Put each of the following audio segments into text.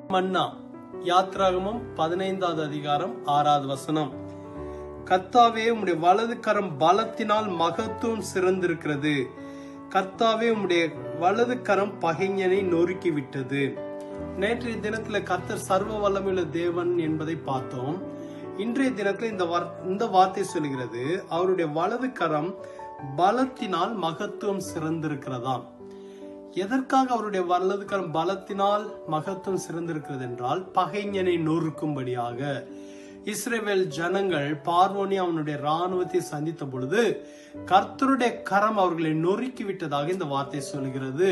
மன்னா யாத்ராகமம் பதினைந்தாவது அதிகாரம் ஆறாவது வசனம் கர்த்தாவே உம்முடைய வலது கரம் பலத்தினால் மகத்துவம் சிறந்திருக்கிறது கர்த்தாவே உம்முடைய வலது கரம் பகைஞனை நொறுக்கி விட்டது நேற்றைய தினத்துல கர்த்தர் சர்வ வல்லமையுள்ள தேவன் என்பதை பார்த்தோம் இன்றைய தினத்துல இந்த வார்- இந்த வார்த்தை சொல்கிறது அவருடைய வலது கரம் பலத்தினால் மகத்துவம் சிறந்திருக்கிறதாம் எதற்காக அவருடைய வலது கரம் பலத்தினால் மகத்துவம் சிறந்திருக்கிறது என்றால் பகைஞனை நொறுக்கும்படியாக இஸ்ரேவேல் ஜனங்கள் பார்வோனி அவனுடைய ராணுவத்தை சந்தித்த பொழுது கர்த்தருடைய கரம் அவர்களை நொறுக்கி விட்டதாக இந்த வார்த்தை சொல்கிறது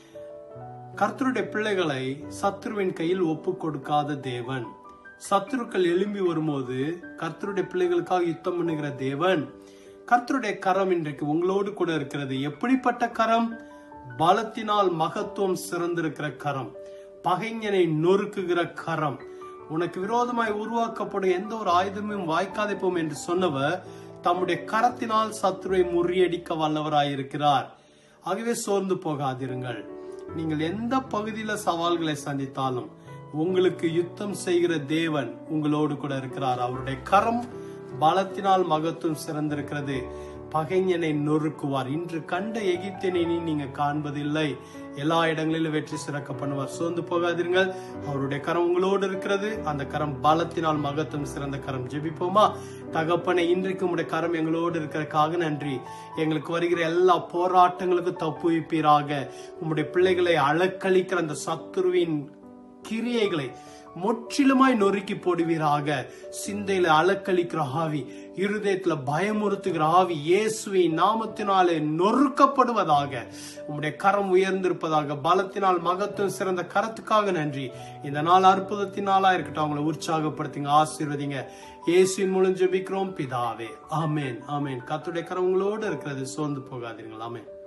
கர்த்தருடைய பிள்ளைகளை சத்துருவின் கையில் ஒப்பு கொடுக்காத தேவன் சத்துருக்கள் எழும்பி வரும்போது கர்த்தருடைய பிள்ளைகளுக்காக யுத்தம் பண்ணுகிற தேவன் கர்த்தருடைய கரம் இன்றைக்கு உங்களோடு கூட இருக்கிறது எப்படிப்பட்ட கரம் பலத்தினால் மகத்துவம் சிறந்திருக்கிற கரம் பகைஞனை நொறுக்குகிற கரம் உனக்கு விரோதமாய் உருவாக்கப்படும் எந்த ஒரு ஆயுதமும் வாய்க்காதே போம் என்று சொன்னவர் தம்முடைய கரத்தினால் சத்துருவை முறியடிக்க வல்லவராயிருக்கிறார் ஆகவே சோர்ந்து போகாதிருங்கள் நீங்கள் எந்த பகுதியில சவால்களை சந்தித்தாலும் உங்களுக்கு யுத்தம் செய்கிற தேவன் உங்களோடு கூட இருக்கிறார் அவருடைய கரம் பலத்தினால் மகத்துவம் சிறந்திருக்கிறது பகைஞனை நொறுக்குவார் இன்று கண்ட எகிப்தியனை இனி நீங்க காண்பதில்லை எல்லா இடங்களிலும் வெற்றி சிறக்க பண்ணுவார் சோர்ந்து போகாதீர்கள் அவருடைய கரம் உங்களோடு இருக்கிறது அந்த கரம் பலத்தினால் மகத்துவம் சிறந்த கரம் ஜெபிப்போமா தகப்பனை இன்றைக்கு உங்களுடைய கரம் எங்களோடு இருக்கிறதுக்காக நன்றி எங்களுக்கு வருகிற எல்லா போராட்டங்களுக்கும் தப்புவிப்பீராக உம்முடைய பிள்ளைகளை அலக்களிக்கிற அந்த சத்துருவின் கிரியைகளை முற்றிலுமாய் நொறுக்கி போடுவீராக சிந்தையில அலக்களிக்கிற ஆவி இருதயத்துல பயமுறுத்துகிற ஆவி இயேசுவின் நாமத்தினாலே நொறுக்கப்படுவதாக உம்முடைய கரம் உயர்ந்திருப்பதாக பலத்தினால் மகத்துவம் சிறந்த கரத்துக்காக நன்றி இந்த நாள் அற்புதத்தினாலா இருக்கட்டும் அவங்களை உற்சாகப்படுத்துங்க ஆசீர்வதிங்க இயேசுவின் மூலம் ஜெபிக்கிறோம் பிதாவே ஆமென் ஆமென் கர்த்தருடைய கரம் உங்களோடு இருக்கிறது சோர்ந்து போகாதீர்கள் ஆமென்